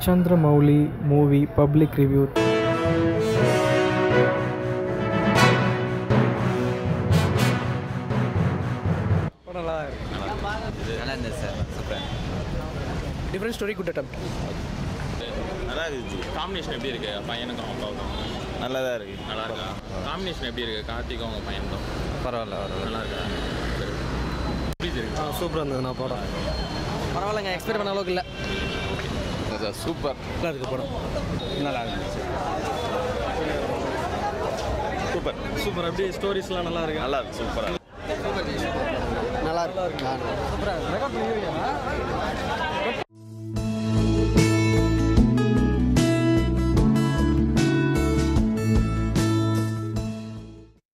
Chandramouli movie public review. நல்லா இருக்கு நல்லா இருந்தது sir super different story good அட்டம் நல்லா இருக்குது காம்பினேஷன் எப்படி இருக்கு பையனுக்கும் அப்பாவுக்கும் நல்லா தான் இருக்குது நல்லா இருக்கா காம்பினேஷன் எப்படி இருக்கு கார்த்திக்கும் உங்க பையனுக்கும் பரவாயில்ல பரவாயில்ல நல்லா இருக்கா சரி. எப்படி இருக்கு சூப்பராக இருந்தது நான் படம் பரவாயில்லைங்க எக்ஸ்பெக்ட் பண்ண அளவுக்கு இல்லை சூப்பர் நல்லா இருக்கு படம் நல்லா இருந்துச்சு சூப்பர் சூப்பர் அப்படியே ஸ்டோரிஸ்லாம் நல்லா இருக்கு நல்லா இருக்கு சூப்பராக நல்லா இருக்கு சூப்பராக ரெக்கார்ட் பண்ணிருக்கீங்க